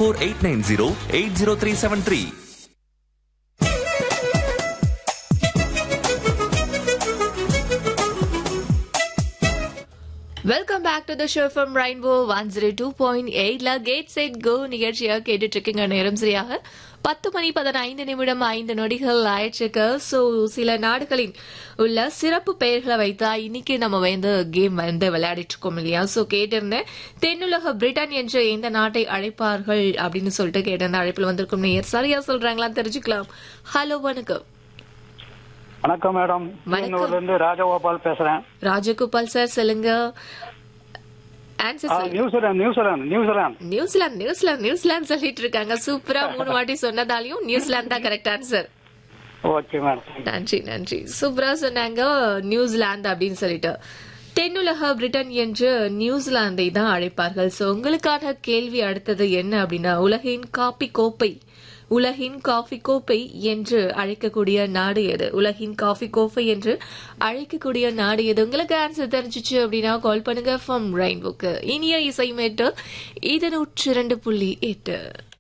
Four eight nine zero eight zero three seven three welcome back to the show from rainbow one zero two point எயிட்ல get set go நிகழ்ச்சியாக கேட்டுட்டு இருக்கீங்க நேரம் சரியாக பத்து மணி பதினைந்து நிமிடம் ஐந்து நொடிகள் ஆயிடுச்சுக்கு ஸோ சில நாடுகளின் உள்ள சிறப்பு பெயர்களை வைத்தா இன்னைக்கு நம்ம வந்து கேம் வந்து விளையாடிட்டு இருக்கோம் இல்லையா ஸோ கேட்டிருந்தேன் தென்னுலக பிரிட்டன் என்ற எந்த நாட்டை அழைப்பார்கள் அப்படின்னு சொல்லிட்டு கேட்டிருந்த அழைப்பில் வந்திருக்கும் நேயர் சரியா சொல்றாங்களான்னு தெரிஞ்சுக்கலாம் ஹலோ வணக்கம் வணக்கம் மேடம் வணக்கம். இன்னூர்ல இருந்து ராஜகோபால் பேசுறேன் ராஜகோபால் சார் சொல்லுங்க ஆன்சர் ஆ, சொல்லுங்க New Zealand New Zealand New Zealand New Zealand New Zealand New Zealand சொல்லிட்டு இருக்காங்க சூப்பரா மூணு வாட்டி சொன்னதாலையும் நியூசிலாந்து தான் கரெக்ட் ஆன்சர் ஓகே மேடம் நன்றி நன்றி சூப்பரா சொன்னாங்க நியூசிலாந்து அப்படின்னு சொல்லிட்டு தென்னுலக பிரிட்டன் என்று நியூசிலாந்தை தான் அழைப்பார்கள் சோ உங்களுக்கான கேள்வி அடுத்தது என்ன அப்படின்னா உலகின் காப்பி கோப்பை உலகின் காஃபி கோப்பை என்று அழைக்கக்கூடிய நாடு எது உலகின் காஃபி கோப்பை என்று அழைக்கக்கூடிய நாடு எது உங்களுக்கு ஆன்சர் தெரிஞ்சிச்சு அப்படின்னா கால் பண்ணுங்க ஃப்ரம் ரெயின்புக்கு இனிய இசை மேட்டு இது நூற்றி இரண்டு புள்ளி எட்டு